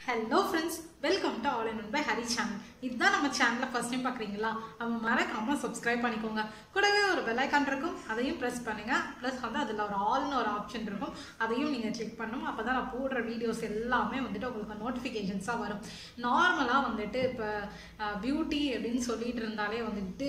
hello friends welcome to all in one by Hari channel இதுதான் நம்ம சேனலை ஃபர்ஸ்ட் டைம் பார்க்குறீங்களா அவங்க மறக்காம சப்ஸ்கிரைப் பண்ணிக்கோங்க கூடவே ஒரு பெல் ஐக்கான் இருக்கும் அதையும் ப்ரெஸ் பண்ணுங்க ப்ளஸ் வந்து அதில் ஒரு ஆல்னு ஒரு ஆப்ஷன் இருக்கும் அதையும் நீங்கள் கிளிக் பண்ணணும் அப்போ தான் நான் போடுற வீடியோஸ் எல்லாமே வந்துட்டு உங்களுக்கு நோட்டிஃபிகேஷன்ஸாக வரும் நார்மலாக வந்துட்டு இப்போ பியூட்டி அப்படின்னு சொல்லிட்டு இருந்தாலே வந்துட்டு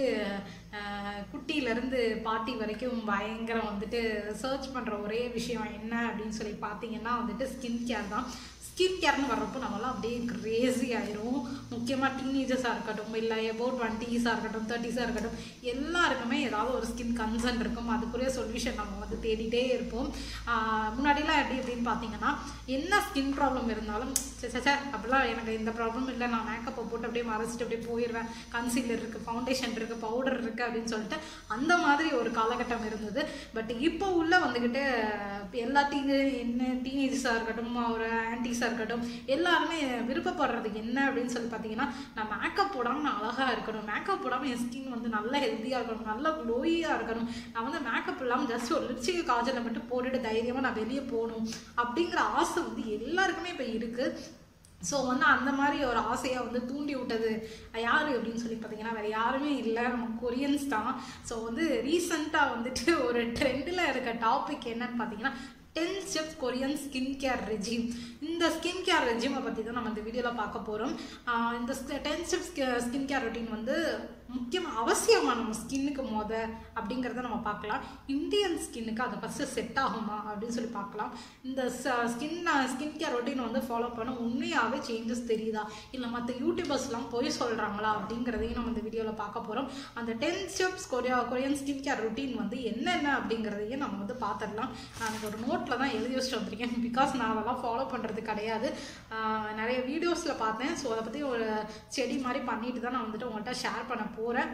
அஹ், குட்டியிலேருந்து பாட்டி வரைக்கும் பயங்கரம் வந்துட்டு சர்ச் பண்ணுற ஒரே விஷயம் என்ன அப்படின்னு சொல்லி பார்த்தீங்கன்னா வந்துட்டு ஸ்கின் கேர் தான் ஸ்கின் கேர்னு வர்றப்போ நம்மளாம் அப்படியே கிரேசி ஆயிரும் முக்கியமாக டீனேஜர்ஸாக இருக்கட்டும் இல்லை எபோட் டுவெண்ட்டீஸாக இருக்கட்டும் தேர்ட்டிஸாக இருக்கட்டும் எல்லாருக்குமே ஏதாவது ஒரு ஸ்கின் கன்சர்ன் இருக்கும் அதுக்குரிய சொல்யூஷன் நம்ம வந்து தேடிட்டே இருப்போம் ஆஹ் முன்னாடிலாம் எப்படி அப்படின்னு பார்த்தீங்கன்னா என்ன ஸ்கின் ப்ராப்ளம் இருந்தாலும் சே சே, சே அப்படிலாம் எனக்கு இந்த ப்ராப்ளம் இல்லை நான் மேக்கப்பை போட்டு அப்படியே மறைச்சிட்டு அப்படியே போயிடுவேன் கன்சீலர் இருக்குது ஃபவுண்டேஷன் இருக்குது பவுடர் இருக்குது அப்படின்னு சொல்லிட்டு அந்த மாதிரி ஒரு காலகட்டம் இருந்தது பட் இப்போ உள்ள வந்துக்கிட்டு எல்லா டீனே என்ன டீனேஜஸாக இருக்கட்டும் ஒரு ஆன்டிஸாக இருக்கட்டும் எல்லாருமே விருப்பப்படுறது என்ன அப்படின்னு சொல்லி பார்த்தீங்கன்னா நான் மேக்கப் போடாமல் நான் அழகாக இருக்கணும் மேக்கப் போடாமல் என் ஸ்கின் வந்து நல்ல ஹெல்த்தியாக இருக்கணும் நல்ல க்ளோயியாக இருக்கணும் நான் வந்து மேக்கப் இல்லாமல் ஜஸ்ட் ஒரு லிப்ஸ்டிக் காஜலை மட்டும் போட்டுட்டு தைரியமாக நான் வெளியே போகணும் அப்படிங்கிற ஆசை வந்து எல்லாருக்குமே இப்போ இருக்குது ஸோ வந்து அந்த மாதிரி ஒரு ஆசையை வந்து தூண்டி விட்டது யார் அப்படின்னு சொல்லி பார்த்தீங்கன்னா வேறு யாருமே இல்லை நம்ம கொரியன்ஸ் தான் ஸோ வந்து ரீசண்டாக வந்துட்டு ஒரு ட்ரெண்டில் இருக்க டாபிக் என்னன்னு பார்த்தீங்கன்னா ten steps Korean skin care regime இந்த ஸ்கின் கேர் ரெஜிமை பற்றி தான் நம்ம இந்த வீடியோவில் பார்க்க போகிறோம் இந்த ten steps skin care routine வந்து முக்கியமாக அவசியமாக நம்ம ஸ்கின்னுக்கு மொத அப்படிங்கிறத நம்ம பார்க்கலாம் இந்தியன் ஸ்கின்னுக்கு அது ஃபஸ்ட்டு செட் ஆகுமா அப்படின்னு சொல்லி பார்க்கலாம் இந்த ஸ்கின் ஸ்கின் கேர் ரொட்டீன் வந்து ஃபாலோ பண்ண உண்மையாகவே சேஞ்சஸ் தெரியுதா இல்லை மற்ற யூடியூபர்ஸ்லாம் போய் சொல்கிறாங்களா அப்படிங்கிறதையும் நம்ம இந்த வீடியோவில் பார்க்க போகிறோம் அந்த ten steps Korea Korean skin care routine வந்து என்னென்ன அப்படிங்கிறதையும் நம்ம வந்து பார்த்துடலாம் நான் எனக்கு ஒரு நோட்டில் தான் எழுதி வச்சுட்டு வந்திருக்கேன் பிகாஸ் நான் அதெல்லாம் ஃபாலோ பண்ணுறது கிடையாது ஆஹ் நிறைய வீடியோஸில் பார்த்தேன் ஸோ அதை பற்றி ஒரு செடி மாதிரி பண்ணிட்டு தான் நான் வந்துட்டு உங்கள்கிட்ட ஷேர் பண்ண போகிறேன்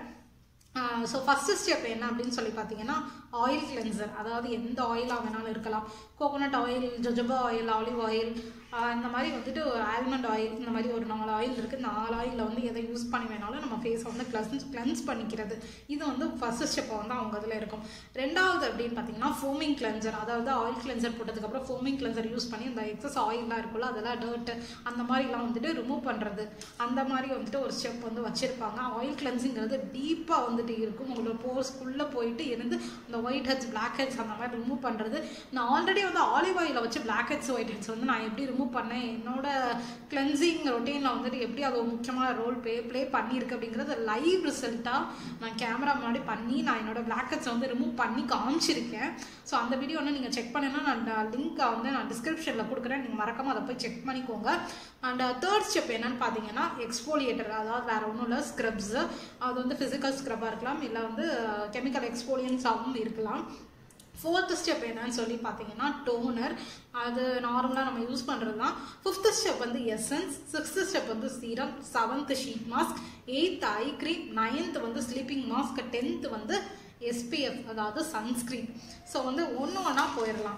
ஸோ ஃபஸ்ட்டு ஸ்டெப் என்ன அப்படின்னு சொல்லி பார்த்தீங்கன்னா ஆயில் கிளென்சர் அதாவது எந்த ஆயிலாக வேணாலும் இருக்கலாம் coconut oil jojoba oil olive oil இந்த மாதிரி வந்துட்டு ஆல்மண்ட் ஆயில் இந்த மாதிரி ஒரு நாலு ஆயில் இருக்குது நாலு ஆயிலில் வந்து எதை யூஸ் பண்ணி வேணாலும் நம்ம ஃபேஸை வந்து கிளன்ஸ் கிளென்ஸ் பண்ணிக்கிறது இது வந்து ஃபஸ்ட்டு ஸ்டெப்பை வந்து அவங்க இதில் இருக்கும் ரெண்டாவது அப்படின்னு பார்த்தீங்கன்னா ஃபோமிங் கிளென்சர் அதாவது ஆயில் கிளென்சர் போட்டதுக்கப்புறம் ஃபோமிங் கிளென்சர் யூஸ் பண்ணி இந்த எக்ஸஸ் ஆயில்லாம் இருக்குல்ல அதெல்லாம் டர்ட்டு அந்த மாதிரிலாம் வந்துட்டு ரிமூவ் பண்ணுறது அந்த மாதிரி வந்துட்டு ஒரு ஸ்டெப் வந்து வச்சுருப்பாங்க ஆயில் கிளென்சிங்கிறது டீப்பாக வந்துட்டு இருக்கும் உங்களோட போர்ஸ்க்குள்ளே போயிட்டு இருந்து இந்த ஒயிட் ஹெட்ஸ் பிளாக் ஹெட்ஸ் அந்த மாதிரி ரிமூவ் பண்ணுறது நான் ஆல்ரெடி வந்து ஆலிவ் ஆயிலில் வச்சு பிளாக் ஹெட்ஸ் ஒயிட் ஹெட்ஸ் வந்து நான் எப்படி ரிமூவ் பண்ணேன் என்னோட கிளென்சிங் ரொட்டீனில் வந்துட்டு எப்படி அது ஒரு முக்கியமான ரோல் ப்ளே ப்ளே பண்ணியிருக்கு அப்படிங்கிறது லைவ் ரிசல்ட்டாக நான் கேமரா முன்னாடி பண்ணி நான் என்னோட பிளாக் ஹெட்ஸை வந்து ரிமூவ் பண்ணி காமிச்சிருக்கேன் ஸோ அந்த வீடியோ வந்து நீங்கள் செக் பண்ணணும்னா நான் லிங்க்கை வந்து நான் டிஸ்கிரிப்ஷனில் கொடுக்குறேன் நீங்கள் மறக்காமல் அதை போய் செக் பண்ணிக்கோங்க அண்ட் தேர்ட் ஸ்டெப் என்னன்னு பார்த்தீங்கன்னா எக்ஸ்போலியேட்டர் அதாவது வேறு ஒன்றும் இல்லை ஸ்க்ரப்ஸு அது வந்து ஃபிசிக்கல் ஸ்க்ரப்பாக இருக்கலாம் இல்லை வந்து கெமிக்கல் எக்ஸ்போலியன்ஸாகவும் இருக்கலாம் ஃபோர்த்து ஸ்டெப் என்னன்னு சொல்லி பார்த்தீங்கன்னா டோனர் அது நார்மலாக நம்ம யூஸ் பண்ணுறது தான் ஃபிஃப்த்து ஸ்டெப் வந்து எசன்ஸ் சிக்ஸ்த்து ஸ்டெப் வந்து serum seventh sheet mask eighth eye cream ninth வந்து ஸ்லீப்பிங் மாஸ்க் டென்த்து வந்து எஸ்பிஎஃப் அதாவது சன்ஸ்க்ரீன் ஸோ வந்து ஒன்று ஒன்றா போயிடலாம்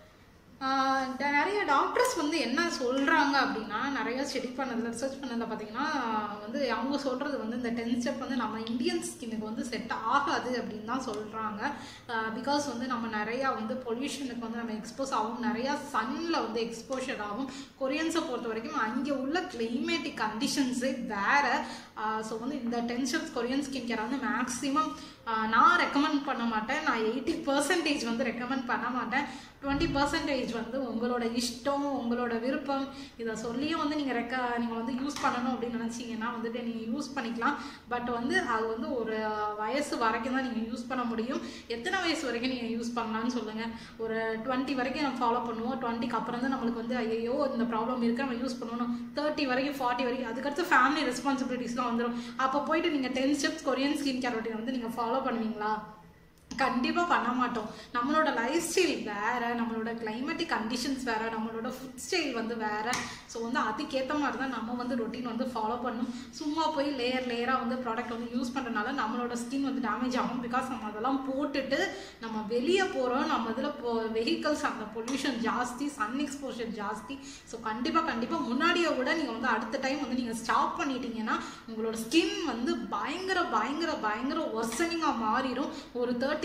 ஆஹ் ட- நிறைய டாக்டர்ஸ் வந்து என்ன சொல்கிறாங்க அப்படின்னா நிறைய ஸ்டடி பண்ணதில் ரிசர்ச் பண்ணதில் பார்த்தீங்கன்னா வந்து அவங்க சொல்கிறது வந்து இந்த டென் ஸ்டெப் வந்து நம்ம இந்தியன் ஸ்கின்னுக்கு வந்து செட் ஆகாது அப்படின்னு தான் சொல்கிறாங்க பிகாஸ் வந்து நம்ம நிறையா வந்து பொல்யூஷனுக்கு வந்து நம்ம எக்ஸ்போஸ் ஆகும் நிறையா சன்னில் வந்து எக்ஸ்போஷர் ஆகும் கொரியன்ஸை பொறுத்த வரைக்கும் அங்கே உள்ள கிளைமேட்டிக் கண்டிஷன்ஸே வேறு ஸோ வந்து இந்த ten steps Korean skin care வந்து மேக்ஸிமம் நான் ரெக்கமெண்ட் பண்ண மாட்டேன் நான் எயிட்டி பர்சன்டேஜ் வந்து ரெக்கமெண்ட் பண்ண மாட்டேன் டுவெண்ட்டி பர்சன்டேஜ் வந்து உங்களோட இஷ்டம் உங்களோட விருப்பம் இதை சொல்லியும் வந்து நீங்கள் ரெக்க நீங்கள் வந்து யூஸ் பண்ணணும் அப்படின்னு நினச்சிங்கன்னா வந்துட்டு நீங்கள் யூஸ் பண்ணிக்கலாம் பட் வந்து அது வந்து ஒரு வயசு வரைக்கும் தான் நீங்கள் யூஸ் பண்ண முடியும் எத்தனை வயசு வரைக்கும் நீங்கள் யூஸ் பண்ணலாம்னு சொல்லுங்கள் ஒரு டுவெண்ட்டி வரைக்கும் நம்ம ஃபாலோ பண்ணுவோம் டுவெண்ட்டிக்கு அப்புறம் தான் நம்மளுக்கு வந்து ஐயோ இந்த ப்ராப்ளம் இருக்குது நம்ம யூஸ் பண்ணணும் தேர்ட்டி வரைக்கும் ஃபார்ட்டி வரைக்கும் அதுக்கடுத்து ஃபேமிலி ரெஸ்பான்சிபிலிட்டிஸ்லாம் வந்துடும் அப்போ போயிட்டு நீங்கள் ten steps Korean skin care routine வந்து நீங்கள் ஃபாலோ பண்ணுவீங்களா கண்டிப்பாக பண்ண மாட்டோம் நம்மளோட லைஃப் ஸ்டைல் வேறு நம்மளோட கிளைமேட்டிக் கண்டிஷன்ஸ் வேறு நம்மளோட ஃபுட் ஸ்டைல் வந்து வேறு ஸோ வந்து அதுக்கேற்ற மாதிரி தான் நம்ம வந்து ரொட்டீன் வந்து ஃபாலோ பண்ணணும் சும்மா போய் லேயர் லேயராக வந்து ப்ராடக்ட் வந்து யூஸ் பண்ணுறதுனால நம்மளோட ஸ்கின் வந்து டேமேஜ் ஆகும் பிகாஸ் நம்ம அதெல்லாம் போட்டுட்டு நம்ம வெளியே போகிறோம் நம்ம இதில் போ வெஹிக்கல்ஸ் அந்த பொல்யூஷன் ஜாஸ்தி சன் எக்ஸ்போஷர் ஜாஸ்தி ஸோ கண்டிப்பாக கண்டிப்பாக முன்னாடியை விட நீங்கள் வந்து அடுத்த டைம் வந்து நீங்கள் ஸ்டாப் பண்ணிட்டீங்கன்னா உங்களோட ஸ்கின் வந்து பயங்கர பயங்கர பயங்கர ஒர்சனிங்காக மாறிடும் ஒரு தேர்ட்டி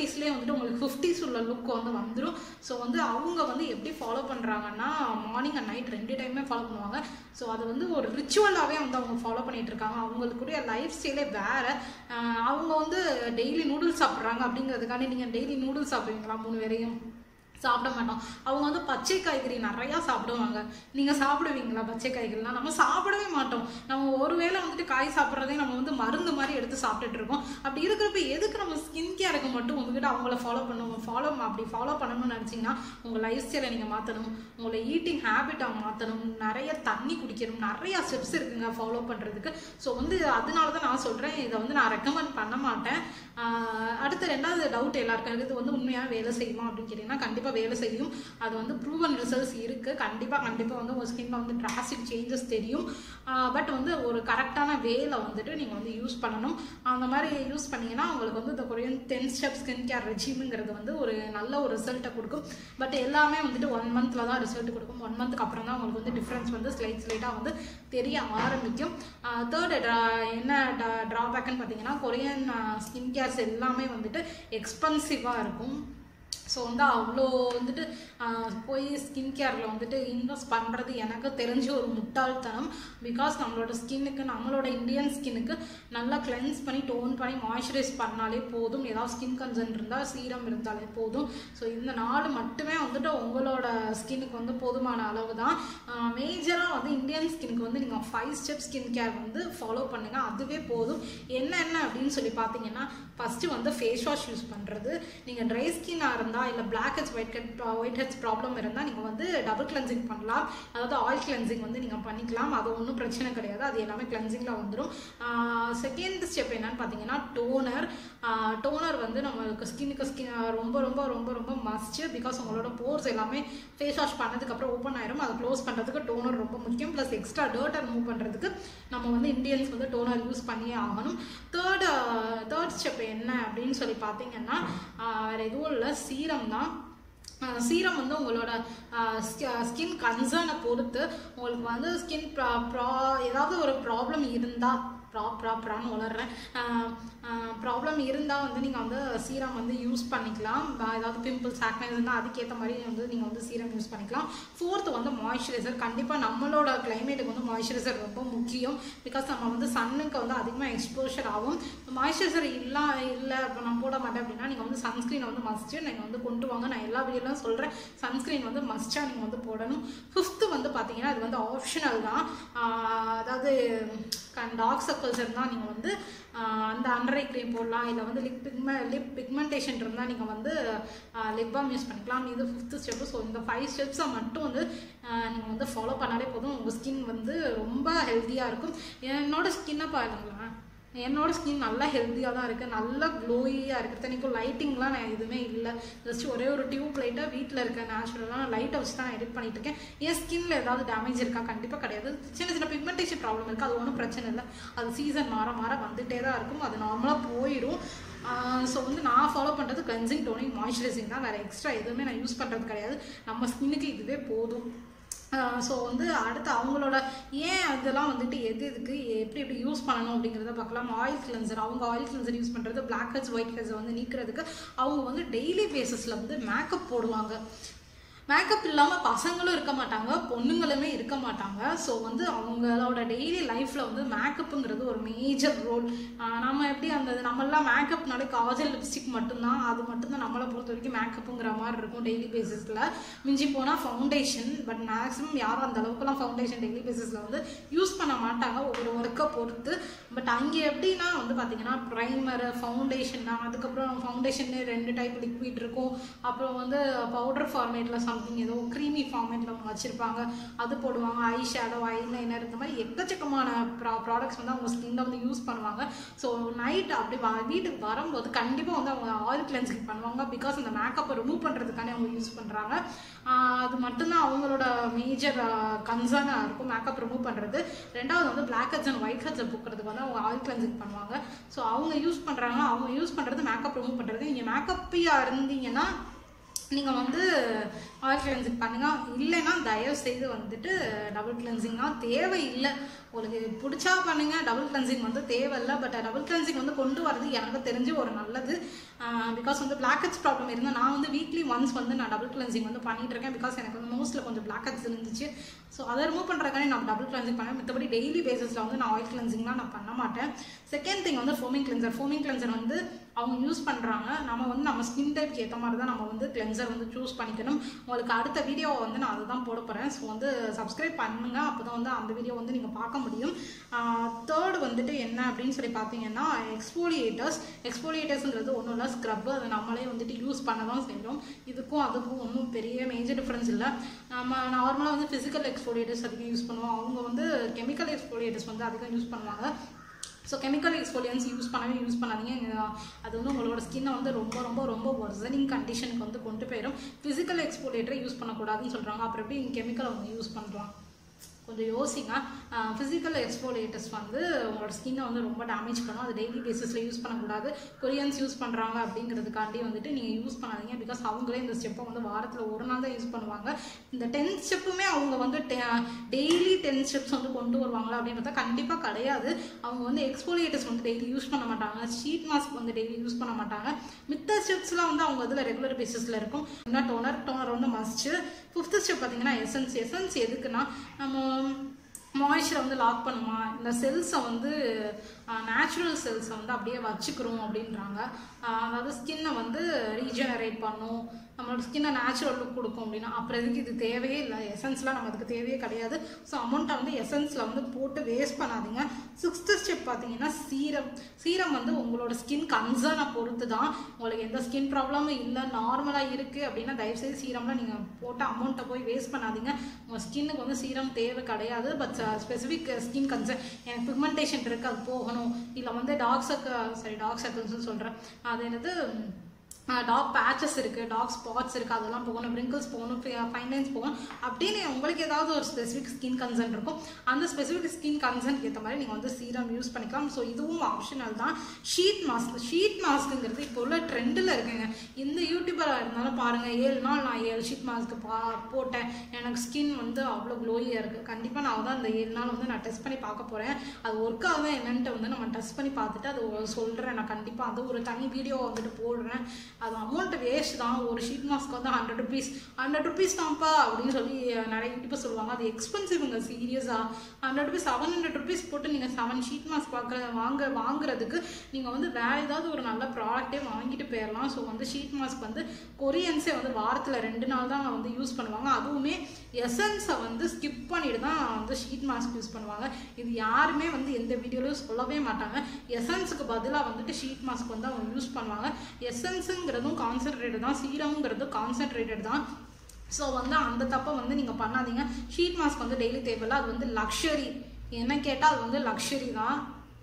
தேர்ட்டிஸ்லேயே வந்துட்டு உங்களுக்கு ஃபிஃப்டிஸ் உள்ள லுக் வந்து வந்துடும் ஸோ வந்து அவங்க வந்து எப்படி ஃபாலோ பண்ணுறாங்கன்னா மார்னிங் அண்ட் நைட் ரெண்டு டைமே ஃபாலோ பண்ணுவாங்க ஸோ அது வந்து ஒரு ரிச்சுவலாகவே வந்து அவங்க ஃபாலோ பண்ணிட்டு இருக்காங்க அவங்களுக்குடைய லைஃப் ஸ்டைலே வேறு அவங்க வந்து டெய்லி நூடுல்ஸ் சாப்பிட்றாங்க அப்படிங்கிறதுக்காண்டி நீங்கள் டெய்லி நூடுல்ஸ் சாப்பிடுவீங்களா மூணு வேளையும் சாப்பிட மாட்டோம் அவங்க வந்து பச்சை காய்கறி நிறையா சாப்பிடுவாங்க நீங்கள் சாப்பிடுவீங்களா பச்சை காய்கறிலாம் நம்ம சாப்பிடவே மாட்டோம் நம்ம ஒருவேளை வந்துட்டு காய் சாப்பிட்றதே நம்ம வந்து மருந்து மாதிரி எடுத்து சாப்பிட்டுட்டு இருக்கோம் அப்படி இருக்கிறப்ப எதுக்கு நம்ம ஸ்கின் கேருக்கு மட்டும் உங்ககிட்ட அவங்கள ஃபாலோ பண்ணுவோம் ஃபாலோ அப்படி ஃபாலோ பண்ணணும்னு நினச்சிங்கன்னா உங்கள் லைஃப் ஸ்டைலை நீங்கள் மாற்றணும் உங்களை ஈட்டிங் ஹேபிட்டை மாற்றணும் நிறைய தண்ணி குடிக்கணும் நிறைய ஸ்டெப்ஸ் இருக்குங்க ஃபாலோ பண்ணுறதுக்கு ஸோ வந்து அதனால தான் நான் சொல்கிறேன் இதை வந்து நான் ரெக்கமெண்ட் பண்ண மாட்டேன் ஆஹ் அடுத்து ரெண்டாவது டவுட் எல்லாருக்கும் இருக்குது இது வந்து உண்மையாக வேலை செய்யுமா அப்படின்னு கேட்டிங்கன்னா கண்டிப்பாக வேலை செய்யும் அது வந்து ப்ரூவன் ரிசல்ட்ஸ் இருக்குது கண்டிப்பாக கண்டிப்பாக வந்து உங்கள் ஸ்கின்ல வந்து டிராஸ்டிக் சேஞ்சஸ் தெரியும் பட் வந்து ஒரு கரெக்டான வேல வந்துட்டு நீங்கள் வந்து யூஸ் பண்ணணும் அந்த மாதிரி யூஸ் பண்ணீங்கன்னா உங்களுக்கு வந்து இந்த Korean ten step skin care ரெஜிமுங்கிறது வந்து ஒரு நல்ல ஒரு ரிசல்ட்டை கொடுக்கும் பட் எல்லாமே வந்துட்டு ஒன் மந்த்தில் தான் ரிசல்ட் கொடுக்கும் ஒன் மந்த்துக்கு அப்புறம் தான் உங்களுக்கு வந்து டிஃப்ரென்ஸ் வந்து ஸ்லைட் ஸ்லைட்டாக வந்து தெரிய ஆரம்பிக்கும் தேர்டு என்ன ட்ராபேக்குன்னு பார்த்தீங்கன்னா கொரியன் ஸ்கின் கேர்ஸ் எல்லாமே வந்துட்டு எக்ஸ்பென்சிவாக இருக்கும் ஸோ வந்து அவ்வளோ வந்துட்டு ஆஹ், போய் ஸ்கின் கேரில் வந்துட்டு இன்வெஸ்ட் பண்ணுறது எனக்கு தெரிஞ்ச ஒரு முட்டாள்தனம் பிகாஸ் நம்மளோட ஸ்கின்னுக்கு நம்மளோட இந்தியன் ஸ்கின்னுக்கு நல்லா கிளென்ஸ் பண்ணி டோன் பண்ணி மாய்ஸ்சரைஸ் பண்ணாலே போதும் ஏதாவது ஸ்கின் கன்சர்ன் இருந்தால் சீரம் இருந்தாலே போதும் ஸோ இந்த நாடு மட்டுமே வந்துட்டு உங்களோட ஸ்கின்னுக்கு வந்து போதுமான அளவு தான் மேஜராக வந்து இந்தியன் ஸ்கின்னுக்கு வந்து நீங்கள் ஃபைவ் ஸ்டெப் ஸ்கின் கேர் வந்து ஃபாலோ பண்ணுங்கள் அதுவே போதும் என்ன என்ன அப்படின்னு சொல்லி பார்த்தீங்கன்னா ஃபஸ்ட்டு வந்து ஃபேஸ் வாஷ் யூஸ் பண்ணுறது நீங்கள் ட்ரை ஸ்கின்னாக இருந்தால் இல்லை blackheads whitehead whiteheads problem இருந்தால் நீங்கள் வந்து டபுள் கிளென்சிங் பண்ணலாம் அதாவது ஆயில் கிளென்சிங் வந்து நீங்கள் பண்ணிக்கலாம் அது ஒன்றும் பிரச்சனை கிடையாது அது எல்லாமே கிளென்சிங்கில் வந்துடும் செகண்ட் ஸ்டெப் என்னன்னு பார்த்தீங்கன்னா டோனர் டோனர் வந்து நம்மளுக்கு ஸ்கின்னுக்கு ஸ்கின் ரொம்ப ரொம்ப ரொம்ப ரொம்ப மஸ்ட்டு பிகாஸ் உங்களோட போர்ஸ் எல்லாமே ஃபேஸ் வாஷ் பண்ணதுக்கப்புறம் ஓப்பன் ஆயிரும் அதை க்ளோஸ் பண்ணுறதுக்கு டோனர் ரொம்ப முக்கியம் ப்ளஸ் எக்ஸ்ட்ரா டர்ட்டை ரிமூவ் பண்ணுறதுக்கு நம்ம வந்து இந்தியன்ஸ் வந்து டோனர் யூஸ் பண்ணியே ஆகணும் தேர்ட் தேர்ட் ஸ்டெப் என்ன அப்படின்னு சொல்லி பார்த்தீங்கன்னா ஆஹ் வேற எதுவும் இல்லை சீரம் தான் சீரம் வந்து உங்களோட ஸ்கின் கன்சர்னை பொறுத்து உங்களுக்கு வந்து ஸ்கின் ப்ரா ஏதாவது ஒரு ப்ராப்ளம் இருந்தால் ப்ரா ப்ராப்பரானு வளர்றேன் ப்ராப்ளம் இருந்தால் வந்து நீங்கள் வந்து சீரம் வந்து யூஸ் பண்ணிக்கலாம் ப- ஏதாவது பிம்பிள்ஸ் ஆக்னைஸ் இருந்தால் அதுக்கேற்ற மாதிரி வந்து நீங்கள் வந்து சீரம் யூஸ் பண்ணிக்கலாம் ஃபோர்த்து வந்து மாய்ஸ்சரைசர் கண்டிப்பாக நம்மளோட கிளைமேட்டுக்கு வந்து மாய்ஸ்சரைசர் ரொம்ப முக்கியம் பிகாஸ் நம்ம வந்து சன்னுக்கு வந்து அதிகமாக எக்ஸ்போஷர் ஆகும் மாய்ஸ்சரைசர் இல்லை இல்லை இப்போ நான் போட மாட்டேன் அப்படின்னா நீங்கள் வந்து சன்ஸ்க்ரீனை வந்து மஸ்ட்டு நீங்கள் வந்து கொண்டு வாங்க நான் எல்லா வீடியோலாம் சொல்கிறேன் சன்ஸ்க்ரீன் வந்து மஸ்ட்டாக நீங்கள் வந்து போடணும் ஃபிஃப்த்து வந்து பார்த்தீங்கன்னா இது வந்து ஆப்ஷனல் தான் ஆஹ் அதாவது டார்க் சர்க்கிள்ஸ் இருந்தால் நீங்கள் வந்து ஆஹ் அந்த அண்டர் ஐ க்ரீம் போடலாம் இல்லை வந்து லிப் பிக்மெ லிப் பிக்மெண்டேஷன் இருந்தால் நீங்கள் வந்து லிப் பாம் யூஸ் பண்ணிக்கலாம் இது ஃபிஃப்த்து ஸ்டெப்பு ஸோ இந்த ஃபைவ் ஸ்டெப்ஸை மட்டும் வந்து நீங்கள் வந்து ஃபாலோ பண்ணாலே போதும் உங்கள் ஸ்கின் வந்து ரொம்ப ஹெல்த்தியாக இருக்கும் என்னோட ஸ்கின்னை பாருங்களேன் என்னோட ஸ்கின் நல்லா ஹெல்த்தியாக தான் இருக்குது நல்லா க்ளோயியாக இருக்குது இத்தனைக்கும் லைட்டிங்லாம் நான் எதுவுமே இல்லை ஜஸ்ட் ஒரே ஒரு டியூப் லைட்டாக வீட்டில் இருக்க நேச்சுரலாக லைட்டை வச்சு தான் நான் எடிட் பண்ணிட்டு இருக்கேன் என் ஸ்கின்ல ஏதாவது டேமேஜ் இருக்கா கண்டிப்பாக கிடையாது சின்ன சின்ன பிக்மெண்டேஷன் ப்ராப்ளம் இருக்குது அது ஒன்றும் பிரச்சனை இல்லை அது சீசன் மாற மாற வந்துட்டே தான் இருக்கும் அது நார்மலாக போயிடும் ஸோ வந்து நான் ஃபாலோ பண்ணுறது கிளென்சிங் டோனிங் மாய்ஸ்சரைசிங் தான் வேறு எக்ஸ்ட்ரா எதுவுமே நான் யூஸ் பண்ணுறது கிடையாது நம்ம ஸ்கின்னுக்கு இதுவே போதும் ஸோ வந்து அடுத்து அவங்களோட ஏன் அதெல்லாம் வந்துட்டு எது எதுக்கு எப்படி எப்படி யூஸ் பண்ணணும் அப்படிங்கிறத பார்க்கலாம் ஆயில் கிளென்சர் அவங்க ஆயில் கிளென்சர் யூஸ் பண்ணுறது பிளாக் ஹெட்ஸ் ஒயிட் ஹெட்ஸ் வந்து நீக்கிறதுக்கு அவங்க வந்து டெய்லி பேசிஸில் வந்து மேக்கப் போடுவாங்க மேக்கப் இல்லாமல் பசங்களும் இருக்க மாட்டாங்க பொண்ணுங்களுமே இருக்க மாட்டாங்க ஸோ வந்து அவங்களோட டெய்லி லைஃப்பில் வந்து மேக்கப்புங்கிறது ஒரு மேஜர் ரோல் நம்ம எப்படி அந்த நம்மளாம் மேக்கப்னாலே காஜல் லிப்ஸ்டிக் மட்டும்தான் அது மட்டும்தான் நம்மளை பொறுத்த வரைக்கும் மேக்கப்புங்கிற மாதிரி இருக்கும் டெய்லி பேசிஸில் மிஞ்சி போனால் ஃபவுண்டேஷன் பட் மேக்ஸிமம் யாரும் அந்த அளவுக்குலாம் ஃபவுண்டேஷன் டெய்லி பேசிஸில் வந்து யூஸ் பண்ண மாட்டாங்க ஒவ்வொரு ஒர்க்கை பொறுத்து பட் அங்கே எப்படின்னா வந்து பார்த்தீங்கன்னா ப்ரைமரு ஃபவுண்டேஷன் அதுக்கப்புறம் ஃபவுண்டேஷன் ரெண்டு டைப் லிக்விட் இருக்கும் அப்புறம் வந்து பவுடர் ஃபார்மேட்டில் சம்திங் ஏதோ க்ரீமி ஃபார்மேட்டில் அவங்க வச்சுருப்பாங்க அது போடுவாங்க ஐ ஷேடோ ஐலைனர் இந்த மாதிரி எக்கச்சக்கமான ப்ரா ப்ராடக்ட்ஸ் வந்து அவங்க ஸ்கின்ல வந்து யூஸ் பண்ணுவாங்க ஸோ நைட் அப்படி வ வீட்டுக்கு வரும்போது கண்டிப்பாக வந்து அவங்க ஆயில் கிளென்சிங் பண்ணுவாங்க பிகாஸ் அந்த மேக்கப்பை ரிமூவ் பண்ணுறதுக்காண்டி அவங்க யூஸ் பண்ணுறாங்க அது மட்டும்தான் அவங்களோட மேஜர் கன்சர்னாக இருக்கும் மேக்கப் ரிமூவ் பண்ணுறது ரெண்டாவது வந்து பிளாக் ஹெட்ஸ் அண்ட் ஒயிட் ஹெட்ஸை போக்குறதுக்கு வந்து அவங்க ஆயில் கிளென்சிங் பண்ணுவாங்க ஸோ அவங்க யூஸ் பண்ணுறாங்க அவங்க யூஸ் பண்ணுறது மேக்கப் ரிமூவ் பண்ணுறது நீங்கள் மேக்கப்பியாக இருந்தீங்கன்னா நீங்கள் வந்து ஆயில் கிளென்சிங் பண்ணுங்க இல்லைன்னா தயவு செய்து வந்துட்டு டபுள் கிளென்சிங்னா தேவை இல்லை உங்களுக்கு பிடிச்சா பண்ணுங்க டபுள் கிளென்சிங் வந்து தேவையில்லை பட் டபுள் கிளென்சிங் வந்து கொண்டு வரது எனக்கு தெரிஞ்சு ஒரு நல்லது பிகாஸ் வந்து பிளாக் ஹெட்ஸ் ப்ராப்ளம் இருந்தால் நான் வந்து வீக்லி ஒன்ஸ் வந்து நான் டபுள் கிளென்சிங் வந்து பண்ணிட்டு இருக்கேன் பிகாஸ் எனக்கு வந்து நோஸில் கொஞ்சம் பிளாக் ஹெட்ஸ் இருந்துச்சு ஸோ அதை ரிமூவ் பண்ணுறக்கானே நான் டபுள் கிளென்சிங் பண்ணேன் மற்றபடி டெய்லி பேசிஸில் வந்து நான் ஆயில் கிளென்சிங்லாம் நான் பண்ண மாட்டேன் செகண்ட் திங் வந்து ஃபோமிங் கிளென்சர் ஃபோமிங் கிளென்சர் வந்து அவங்க யூஸ் பண்ணுறாங்க நம்ம வந்து நம்ம ஸ்கின் டைப்க்கு ஏற்ற மாதிரி தான் நம்ம வந்து கிளென்சர் வந்து சூஸ் பண்ணிக்கணும் உங்களுக்கு அடுத்த வீடியோவை வந்து நான் அதை தான் போட போகிறேன் ஸோ வந்து சப்ஸ்கிரைப் பண்ணுங்க அப்போ தான் வந்து அந்த வீடியோ வந்து நீங்கள் பார்க்க முடியும் தேர்ட் வந்துட்டு என்ன அப்படின்னு சொல்லி பார்த்தீங்கன்னா எக்ஸ்போலியேட்டர்ஸ் எக்ஸ்போலியேட்டர்ஸ்ங்கிறது ஒன்றும் இல்லை ஸ்க்ரப் அதை நம்மளே வந்துட்டு யூஸ் பண்ண தான் செய்கிறோம் இதுக்கும் அதுக்கும் ஒன்றும் பெரிய மேஜர் டிஃப்ரென்ஸ் இல்லை நம்ம நார்மலாக வந்து ஃபிசிக்கல் எக்ஸ்போலியேட்டர்ஸ் அதிகம் யூஸ் பண்ணுவோம் அவங்க வந்து கெமிக்கல் எக்ஸ்போலியேட்டர்ஸ் வந்து அதிகம் யூஸ் பண்ணுவாங்க ஸோ கெமிக்கல் எக்ஸ்போலியன்ஸ் யூஸ் பண்ணவே யூஸ் பண்ணாதீங்க இங்க- அது வந்து உங்களோட ஸ்கின்னை வந்து ரொம்ப ரொம்ப ரொம்ப ஒர்சனிங் கண்டிஷனுக்கு வந்து கொண்டு போயிடும் ஃபிசிக்கல் எக்ஸ்போலியேட்டரை யூஸ் பண்ணக்கூடாதுன்னு சொல்கிறாங்க அப்புறம் எப்படி கெமிக்கல் அவங்க யூஸ் பண்ணலாம் கொஞ்சம் யோசிங்க ஃபிசிக்கல் எக்ஸ்போலியேட்டர்ஸ் வந்து உங்களோட ஸ்கின்னை வந்து ரொம்ப டேமேஜ் பண்ணும் அது டெய்லி பேசிஸில் யூஸ் பண்ணக்கூடாது கொரியன்ஸ் யூஸ் பண்ணுறாங்க அப்படிங்கிறதுக்காண்டி வந்துட்டு நீங்கள் யூஸ் பண்ணாதீங்க பிகாஸ் அவங்களே இந்த ஸ்டெப்பை வந்து வாரத்தில் ஒரு நாள் தான் யூஸ் பண்ணுவாங்க இந்த டென் ஸ்டெப்புமே அவங்க வந்து டெய்லி டென் ஸ்டெப்ஸ் வந்து கொண்டு வருவாங்களா அப்படின்னு பார்த்தா கண்டிப்பாக கிடையாது அவங்க வந்து எக்ஸ்போலியேட்டர்ஸ் வந்து டெய்லி யூஸ் பண்ண மாட்டாங்க ஷீட் மாஸ்க் வந்து டெய்லி யூஸ் பண்ண மாட்டாங்க மித்த ஸ்டெப்ஸ்லாம் வந்து அவங்க இதில் ரெகுலர் பேசிஸில் இருக்கும் என்ன டோனர் டோனர் வந்து மஸ்ட்டு ஃபிஃப்த் ஸ்டெப் பார்த்தீங்கன்னா எசன்ஸ் எசன்ஸ் எதுக்குன்னா நம்ம மாய்ச்சரை வந்து லாக் பண்ணுமா இந்த செல்ஸை வந்து நேச்சுரல் செல்ஸை வந்து அப்படியே வச்சுக்கிறோம் அப்படின்றாங்க ஆஹ் அதாவது ஸ்கின்னை வந்து ரீஜெனரேட் பண்ணும் நம்மளோட ஸ்கின்னை நேச்சுரல் லுக் கொடுக்கும் அப்படின்னா அப்புறம் எதுக்கு இது தேவையே இல்லை எசன்ஸ்லாம் நம்ம அதுக்கு தேவையே கிடையாது ஸோ அமௌண்ட்டை வந்து எசன்ஸில் வந்து போட்டு வேஸ்ட் பண்ணாதீங்க சிக்ஸ்த்து ஸ்டெப் பார்த்தீங்கன்னா சீரம் சீரம் வந்து உங்களோட ஸ்கின் கன்சர்னை பொறுத்து தான் உங்களுக்கு எந்த ஸ்கின் ப்ராப்ளமும் இல்லை நார்மலாக இருக்குது அப்படின்னா தயவுசெய்து சீரம்லாம் நீங்கள் போட்ட அமௌண்ட்டை போய் வேஸ்ட் பண்ணாதீங்க உங்கள் ஸ்கின்னுக்கு வந்து சீரம் தேவை கிடையாது பட் ஸ்பெசிஃபிக் ஸ்கின் கன்சர்ன் எனக்கு பிக்மெண்டேஷன் இருக்குது அது போகணும் இல்லை வந்து டார்க் சர்க்கிள் சாரி டார்க் சர்க்கிள்ஸ்னு சொல்கிறேன் அது என்னது டாக் பேச்சஸ் இருக்குது டாக் ஸ்பாட்ஸ் இருக்குது அதெல்லாம் போகணும் wrinkles போகணும் ஃபைன் லைன்ஸ் போகணும் அப்படின்னு உங்களுக்கு ஏதாவது ஒரு ஸ்பெசிஃபிக் ஸ்கின் கன்சர்ன் இருக்கும் அந்த ஸ்பெசிஃபிக் ஸ்கின் கன்சர்ன்க்கு ஏற்ற மாதிரி நீங்கள் வந்து சீரம் யூஸ் பண்ணிக்கலாம் ஸோ இதுவும் ஆப்ஷனல் தான் ஷீட் மாஸ்க் ஷீட் மாஸ்க்குங்கிறது இப்போ உள்ள ட்ரெண்டில் இருக்குங்க எந்த யூடியூபராக இருந்தாலும் பாருங்கள் ஏழு நாள் நான் ஏழு ஷீட் மாஸ்க் பா போட்டேன் எனக்கு ஸ்கின் வந்து அவ்வளோ க்ளோயியாக இருக்குது கண்டிப்பாக நான் தான் அந்த ஏழு நாள் வந்து நான் டெஸ்ட் பண்ணி பார்க்க போகிறேன் அது ஒர்க் ஆகுதா என்னன்ட்டு வந்து நம்ம டெஸ்ட் பண்ணி பார்த்துட்டு அது சொல்கிறேன் நான் கண்டிப்பாக அது ஒரு தனி வீடியோ வந்துட்டு போடுறேன் அது அமௌண்ட் வேஸ்ட் தான் ஒரு ஷீட் மாஸ்க் வந்து ஹண்ட்ரட் ருபீஸ் ஹண்ட்ரட் ருபீஸ் தான்ப்பா அப்படின்னு சொல்லி நிறைய யூடியூபர் சொல்லுவாங்க அது எக்ஸ்பென்சிவ்ங்க சீரியஸாக hundred rupees seven hundred rupees போட்டு நீங்கள் செவன் ஷீட் மாஸ்க் பார்க்குற வாங்க வாங்குறதுக்கு நீங்கள் வந்து வேற ஏதாவது ஒரு நல்ல ப்ராடக்ட்டே வாங்கிட்டு போயிடலாம் ஸோ வந்து ஷீட் மாஸ்க் வந்து கொரியன்ஸே வந்து வாரத்தில் ரெண்டு நாள் தான் வந்து யூஸ் பண்ணுவாங்க அதுவுமே எசன்ஸை வந்து ஸ்கிப் பண்ணிட்டு தான் வந்து ஷீட் மாஸ்க் யூஸ் பண்ணுவாங்க இது யாருமே வந்து எந்த வீடியோலையும் சொல்லவே மாட்டாங்க எசன்ஸுக்கு பதிலாக வந்துட்டு ஷீட் மாஸ்க் வந்து அவங்க யூஸ் பண்ணுவாங்க எசன்ஸுங்கிறதும் கான்சென்ட்ரேட்டட் தான் சீரம்ங்கிறதும் கான்சென்ட்ரேட்டட் தான் ஸோ வந்து அந்த தப்பை வந்து நீங்கள் பண்ணாதீங்க ஷீட் மாஸ்க் வந்து டெய்லி தேவையில்ல அது வந்து லக்ஸரி என்ன கேட்டால் அது வந்து லக்ஸரி தான்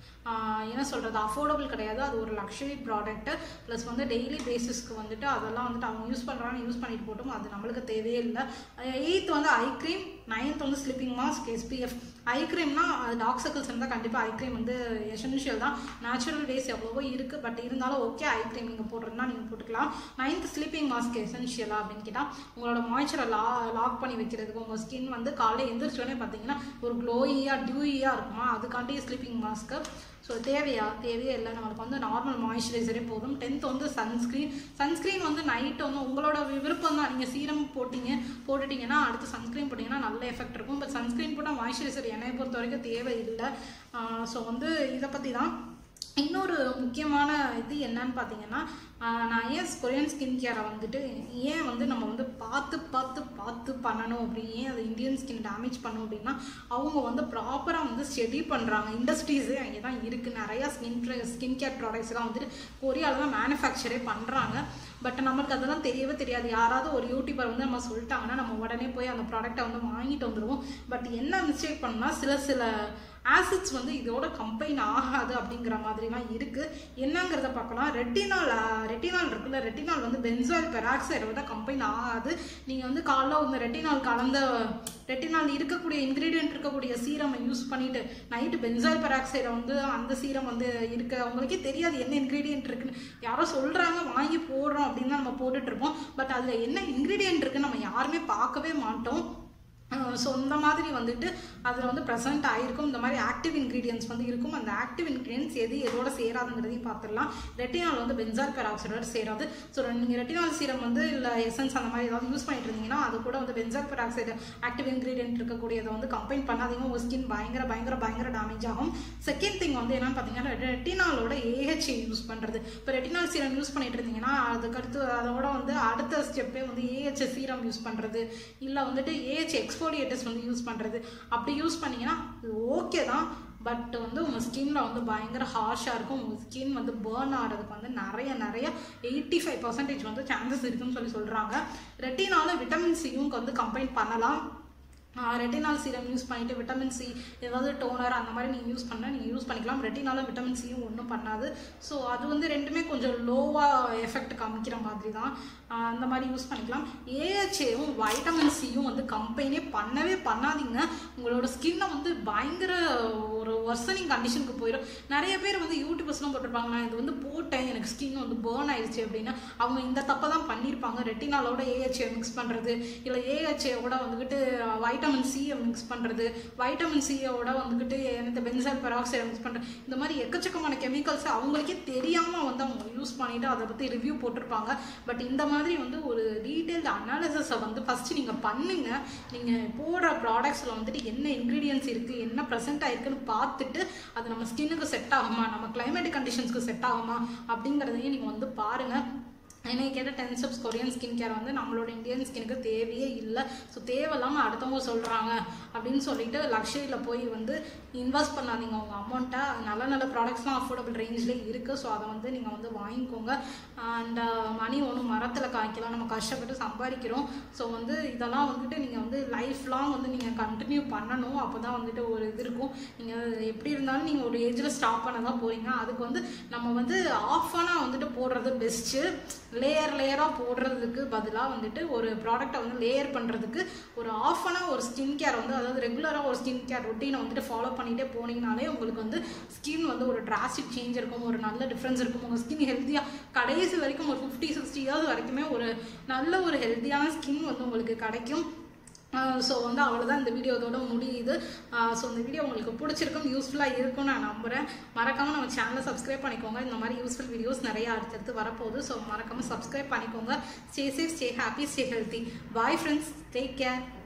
ஆஹ் என்ன சொல்கிறது அஃபோர்டபுள் கிடையாது அது ஒரு லக்ஸரி ப்ராடக்ட்டு ப்ளஸ் வந்து டெய்லி பேசிஸ்க்கு வந்துட்டு அதெல்லாம் வந்துட்டு அவங்க யூஸ் பண்ணுறாங்க யூஸ் பண்ணிட்டு போட்டும் அது நம்மளுக்கு தேவையே இல்லை எயித் வந்து ஐ க்ரீம் நைன்த் வந்து ஸ்லிப்பிங் மாஸ்க் எஸ்பிஎஃப் ஐ க்ரீம்னா அது டாக் சர்க்கிள்ஸ் இருந்தால் கண்டிப்பாக ஐ க்ரீம் வந்து எசென்ஷியல் தான் நேச்சுரல் டேஸ் எவ்வளவோ இருக்குது பட் இருந்தாலும் ஓகே ஐ க்ரீம் நீங்கள் போடுறதுனா நீங்கள் போட்டுக்கலாம் நைன்த் ஸ்லீப்பிங் மாஸ்க் எசென்ஷியலா அப்படின்னு கேட்டால் உங்களோட மாய்ச்சரை லா லாக் பண்ணி வைக்கிறதுக்கு உங்கள் ஸ்கின் வந்து காலையில் எந்திரிச்சோடனே பார்த்தீங்கன்னா ஒரு க்ளோயியாக டியூயியாக இருக்குமா அதுக்காண்டி ஸ்லீப்பிங் மாஸ்க்கு ஸோ தேவையா தேவையே இல்லை நம்மளுக்கு வந்து நார்மல் மாய்ஸ்சரைசரே போதும் டென்த் வந்து சன்ஸ்க்ரீன் சன்ஸ்க்ரீன் வந்து நைட்டு வந்து உங்களோட விருப்பம் தான் நீங்கள் சீரம் போட்டீங்க போட்டுட்டீங்கன்னா அடுத்து சன்ஸ்க்ரீன் போட்டிங்கன்னா நல்ல எஃபெக்ட் இருக்கும் பட் சன்ஸ்க்ரீன் போட்டால் மாய்ஸ்சரைசர் என்னை பொறுத்த வரைக்கும் தேவை இல்லை ஸோ வந்து இதை பற்றி தான் இன்னொரு முக்கியமான இது என்னன்னு பார்த்தீங்கன்னா ஆஹ் நான் ஏன் கொரியன் ஸ்கின் கேரை வந்துட்டு ஏன் வந்து நம்ம வந்து பார்த்து பார்த்து பார்த்து பண்ணணும் அப்படி ஏன் அது இந்தியன் ஸ்கின் டேமேஜ் பண்ணும் அப்படின்னா அவங்க வந்து ப்ராப்பராக வந்து ஸ்டடி பண்ணுறாங்க இண்டஸ்ட்ரீஸே அங்கே தான் இருக்குது நிறையா ஸ்கின் ஸ்கின் கேர் ப்ராடக்ட்ஸ்லாம் வந்துட்டு கொரியாவில் தான் மேனுஃபேக்சரே பண்ணுறாங்க பட் நம்மளுக்கு அதெல்லாம் தெரியவே தெரியாது யாராவது ஒரு யூடியூபர் வந்து நம்ம சொல்லிட்டாங்கன்னா நம்ம உடனே போய் அந்த ப்ராடக்ட்டை வந்து வாங்கிட்டு வந்துடுவோம் பட் என்ன மிஸ்டேக் பண்ணால் சில சில ஆசிட்ஸ் வந்து இதோட கம்பைன் ஆகாது அப்படிங்கிற மாதிரிலாம் இருக்கு என்னங்கிறத பார்க்கலாம் ரெட்டினால் ரெட்டினால் இருக்குல்ல ரெட்டினால் வந்து பென்சாயில் பெராக்சைடோட கம்பைன் ஆகாது நீங்கள் வந்து காலைல வந்து ரெட்டினால் கலந்த ரெட்டினால் இருக்கக்கூடிய இன்க்ரீடியன்ட் இருக்கக்கூடிய சீரம் யூஸ் பண்ணிட்டு நைட்டு பென்சாயில் பெராக்சைடை வந்து அந்த சீரம் வந்து இருக்கு அவங்களுக்கே தெரியாது என்ன இன்க்ரீடியன்ட் இருக்குன்னு யாரோ சொல்றாங்க வாங்கி போடுறோம் அப்படின்னு தான் நம்ம போட்டுட்டு இருப்போம் பட் அதில் என்ன இன்க்ரீடியன்ட் இருக்குன்னு நம்ம யாருமே பார்க்கவே மாட்டோம் ஸோ இந்த மாதிரி வந்துட்டு அதில் வந்து ப்ரெசென்ட் ஆகிருக்கும் இந்த மாதிரி ஆக்டிவ் இன்க்ரீடியன்ஸ் வந்து இருக்கும் அந்த ஆக்டிவ் இன்க்ரீடியன்ஸ் எது எதோட சேராதுங்கிறதையும் பார்த்துடலாம் ரெட்டினால் வந்து பென்சால் பெராக்சைடோட சேராது ஸோ நீங்கள் ரெட்டினால் சீரம் வந்து இல்லை எசன்ஸ் அந்த மாதிரி ஏதாவது யூஸ் பண்ணிட்டு இருந்தீங்கன்னா அது கூட வந்து பென்சால் பெராக்சைடு ஆக்டிவ் இன்க்ரீடியன்ட் இருக்கக்கூடியதை வந்து கம்பைன் பண்ணாதீங்க உங்கள் ஸ்கின் பயங்கர பயங்கர பயங்கர டேமேஜ் ஆகும் செகண்ட் திங் வந்து என்னன்னு பார்த்தீங்கன்னா ரெட்டினாலோட ஏஹெச்ஏ யூஸ் பண்ணுறது இப்போ ரெட்டினால் சீரம் யூஸ் பண்ணிட்டு இருந்தீங்கன்னா அதுக்கடுத்து அதோட வந்து அடுத்த ஸ்டெப்பே வந்து ஏஹெச்ஏ சீரம் யூஸ் பண்ணுறது இல்லை வந்துட்டு ஏஹெச் எக்ஸ்போலியேட்டர்ஸ் வந்து யூஸ் பண்ணுறது அப்படி யூஸ் பண்ணீங்கன்னா ஓகே தான் பட் வந்து உங்கள் ஸ்கின்ல வந்து பயங்கர ஹார்ஷாக இருக்கும் உங்கள் ஸ்கின் வந்து பேர்ன் ஆகிறதுக்கு வந்து நிறைய நிறைய எயிட்டி ஃபைவ் பர்சன்டேஜ் வந்து சான்சஸ் இருக்குன்னு சொல்லி சொல்கிறாங்க ரெட்டினால விட்டமின் சியும் வந்து கம்பைன் பண்ணலாம் ரெட்டினால் சீரம் யூஸ் பண்ணிட்டு விட்டமின் சி ஏதாவது டோனர் அந்த மாதிரி நீங்கள் யூஸ் பண்ணால் நீங்கள் யூஸ் பண்ணிக்கலாம் ரெட்டினாலும் விட்டமின் சியும் ஒன்றும் பண்ணாது ஸோ அது வந்து ரெண்டுமே கொஞ்சம் லோவாக எஃபெக்ட் காமிக்கிற மாதிரி தான் ஆஹ் அந்த மாதிரி யூஸ் பண்ணிக்கலாம் ஏஹெச்ஏவும் வைட்டமின் சியும் வந்து கம்பெனியே பண்ணவே பண்ணாதீங்க உங்களோட ஸ்கின்னை வந்து பயங்கர ஒரு ஒர்சனிங் கண்டிஷனுக்கு போயிடும் நிறைய பேர் வந்து யூடியூபர்ஸ்லாம் போட்டிருப்பாங்க நான் இது வந்து போட்டேன் எனக்கு ஸ்கின் வந்து பேர்ன் ஆயிடுச்சு அப்படின்னு அவங்க இந்த தப்பை தான் பண்ணியிருப்பாங்க ரெட்டினாலோட ஏஹெச்ஏ மிக்ஸ் பண்ணுறது இல்லை ஏஹெச்ஏவோட வந்துக்கிட்டு வைட்டமின் சியை மிக்ஸ் பண்ணுறது வைட்டமின் சியோட வந்துக்கிட்டு எனக்கு பென்சால் பெராக்சைடு மிக்ஸ் பண்ணுறது இந்த மாதிரி எக்கச்சக்கமான கெமிக்கல்ஸ் அவங்களுக்கே தெரியாமல் வந்து அவங்க யூஸ் பண்ணிட்டு அதை பற்றி ரிவ்யூ போட்டிருப்பாங்க பட் இந்த மாதிரி வந்து ஒரு டீட்டெயில்டு அனாலிசிஸை வந்து ஃபஸ்ட்டு நீங்கள் பண்ணுங்க நீங்கள் போடுற ப்ராடக்ட்ஸில் வந்துட்டு என்ன இன்க்ரீடியன்ஸ் இருக்குது என்ன ப்ரெசென்ட் ஆயிருக்குன்னு பார்த்துட்டு அது நம்ம ஸ்கின்னுக்கு செட் ஆகுமா நம்ம கிளைமேட்டிக் கண்டிஷன்ஸ்க்கு செட் ஆகுமா அப்படிங்கிறதையும் நீங்கள் வந்து பாருங்கள் என்னை கேட்ட ten steps Korean skin care வந்து நம்மளோட இந்தியன் ஸ்கினுக்கு தேவையே இல்லை ஸோ தேவையில்லாமல் அடுத்தவங்க சொல்கிறாங்க அப்படின்னு சொல்லிட்டு லக்ஸரியில் போய் வந்து இன்வெஸ்ட் பண்ணாதீங்க உங்கள் அமௌண்ட்டை நல்ல நல்ல ப்ராடக்ட்ஸ்லாம் அஃபோர்டபுள் ரேஞ்சில் இருக்குது ஸோ அதை வந்து நீங்கள் வந்து வாங்கிக்கோங்க அண்ட் மணி ஒன்றும் மரத்தில் காய்க்கலாம் நம்ம கஷ்டப்பட்டு சம்பாதிக்கிறோம் ஸோ வந்து இதெல்லாம் வந்துட்டு நீங்கள் வந்து லைஃப் லாங் வந்து நீங்கள் கண்டினியூ பண்ணணும் அப்போ தான் வந்துட்டு ஒரு இது இருக்கும் நீங்கள் எப்படி இருந்தாலும் நீங்கள் ஒரு ஏஜில் ஸ்டாப் பண்ண தான் போகிறீங்க அதுக்கு வந்து நம்ம வந்து ஆஃப் ஆனால் வந்துட்டு போடுறது பெஸ்ட்டு லேயர் லேயராக போடுறதுக்கு பதிலாக வந்துட்டு ஒரு ப்ராடக்டை வந்து லேயர் பண்ணுறதுக்கு ஒரு ஆஃப் அனாக ஒரு ஸ்கின் கேர் வந்து அதாவது ரெகுலராக ஒரு ஸ்கின் கேர் ரொட்டீனை வந்துட்டு ஃபாலோ பண்ணிகிட்டே போனீங்கனாலே உங்களுக்கு வந்து ஸ்கின் வந்து ஒரு டிராஸ்டிக் சேஞ்ச் இருக்கும் ஒரு நல்ல டிஃப்ரென்ஸ் இருக்கும் உங்கள் ஸ்கின் ஹெல்த்தியாக கடைசி வரைக்கும் ஒரு ஃபிஃப்டி சிக்ஸ்டி இயர்ஸ் வரைக்குமே ஒரு நல்ல ஒரு ஹெல்த்தியான ஸ்கின் வந்து உங்களுக்கு கிடைக்கும் ஸோ வந்து அவ்வளோதான் இந்த வீடியோ இதோட முடியுது ஸோ இந்த வீடியோ உங்களுக்கு பிடிச்சிருக்கும் யூஸ்ஃபுல்லாக இருக்கும்னு நான் நம்புகிறேன் மறக்காமல் நம்ம சேனலை சப்ஸ்கிரைப் பண்ணிக்கோங்க இந்த மாதிரி யூஸ்ஃபுல் வீடியோஸ் நிறையா அடுத்தடுத்து வரப்போகுது ஸோ மறக்காமல் சப்ஸ்கிரைப் பண்ணிக்கோங்க stay safe stay happy stay healthy bye friends take care